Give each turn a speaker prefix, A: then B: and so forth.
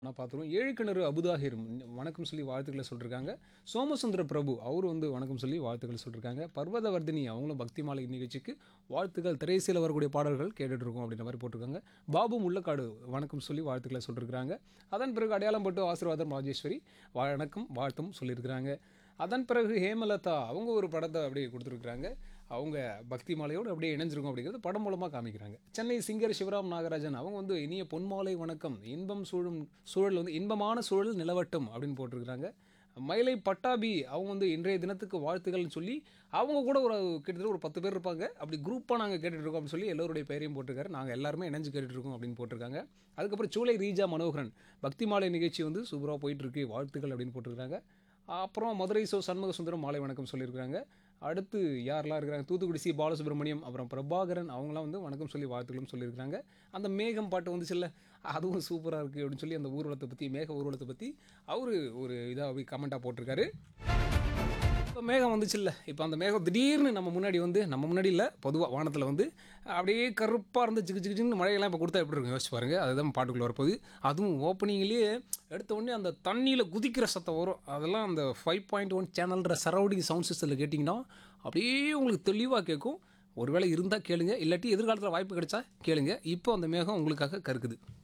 A: நான் பார்த்துருவோம் ஏழு கிணறு அபுதாகிர் வணக்கம் சொல்லி வாழ்த்துக்களை சொல்லியிருக்காங்க சோமசுந்தர பிரபு அவர் வந்து வணக்கம் சொல்லி வாழ்த்துக்கள் சொல்லியிருக்காங்க பர்வதவர்தினி அவங்களும் பக்தி மாலை நிகழ்ச்சிக்கு வாழ்த்துக்கள் திரைசையில் வரக்கூடிய பாடல்கள் கேட்டுட்டு இருக்கோம் அப்படின்ற மாதிரி போட்டிருக்காங்க பாபு முள்ளக்காடு வணக்கம் சொல்லி வாழ்த்துக்களை சொல்லியிருக்காங்க அதன் பிறகு அடையாளம் பட்டு ஆசீர்வாதம் ராஜேஸ்வரி வணக்கம் வாழ்த்தும் சொல்லியிருக்கிறாங்க அதன் பிறகு ஹேமலதா அவங்க ஒரு படத்தை அப்படியே கொடுத்துருக்குறாங்க அவங்க பக்தி மாலையோடு அப்படியே இணைஞ்சிருக்கும் அப்படிங்கிறது படம் மூலமாக காமிக்கிறாங்க சென்னை சிங்கர் சிவராம் நாகராஜன் அவங்க வந்து இனிய பொன்மாலை வணக்கம் இன்பம் சூழும் சூழல் வந்து இன்பமான சூழல் நிலவட்டும் அப்படின்னு போட்டிருக்கிறாங்க மயிலை பட்டாபி அவங்க வந்து இன்றைய தினத்துக்கு வாழ்த்துக்கள்னு சொல்லி அவங்க கூட ஒரு கிட்டத்தட்ட ஒரு பத்து பேர் இருப்பாங்க அப்படி குரூப்பாக நாங்கள் கேட்டுட்டு இருக்கோம் அப்படின்னு சொல்லி எல்லோருடைய பெயரையும் போட்டிருக்காரு நாங்கள் எல்லாருமே இணைஞ்சு கேட்டுட்டு இருக்கோம் அப்படின்னு போட்டிருக்காங்க அதுக்கப்புறம் சூளை ரீஜா மனோகரன் பக்தி மாலை நிகழ்ச்சி வந்து சூப்பராக போயிட்டு இருக்கு வாழ்த்துக்கள் அப்படின்னு போட்டிருக்காங்க அப்புறம் மதுரை சோ சண்முக சுந்தரம் மாலை வணக்கம் சொல்லியிருக்காங்க அடுத்து யாரெல்லாம் இருக்கிறாங்க தூத்துக்குடி சி பாலசுப்ரமணியம் அப்புறம் பிரபாகரன் அவங்களாம் வந்து வணக்கம் சொல்லி வாழ்த்துக்களும் சொல்லியிருக்காங்க அந்த மேகம் பாட்டு வந்துச்சுல்ல அதுவும் சூப்பராக இருக்குது அப்படின்னு சொல்லி அந்த ஊர்வலத்தை பற்றி மேக ஊர்வலத்தை பற்றி அவர் ஒரு இதாக கமெண்ட்டாக போட்டிருக்காரு இப்போ மேகம் வந்துச்சுல்ல இப்போ அந்த மேகம் திடீர்னு நம்ம முன்னாடி வந்து நம்ம முன்னாடி இல்லை பொதுவாக வானத்தில் வந்து அப்படியே கருப்பாக இருந்து ஜிகு ஜிகு ஜிகுன்னு மழையெல்லாம் இப்போ கொடுத்தா எப்படி இருக்கும் யோசிச்சு பாருங்க அதுதான் பாட்டுக்குள்ளே வரப்போகுது அதுவும் ஓப்பனிங்லேயே எடுத்த உடனே அந்த தண்ணியில் குதிக்கிற சத்தம் வரும் அதெல்லாம் அந்த ஃபைவ் பாயிண்ட் ஒன் சேனல்ன்ற சரௌண்டிங் சவுண்ட் சிஸ்டத்தில் கேட்டிங்கன்னா அப்படியே உங்களுக்கு தெளிவாக கேட்கும் ஒருவேளை இருந்தால் கேளுங்க இல்லாட்டி எதிர்காலத்தில் வாய்ப்பு கிடைச்சா கேளுங்க இப்போ அந்த மேகம் உங்களுக்காக கருக்குது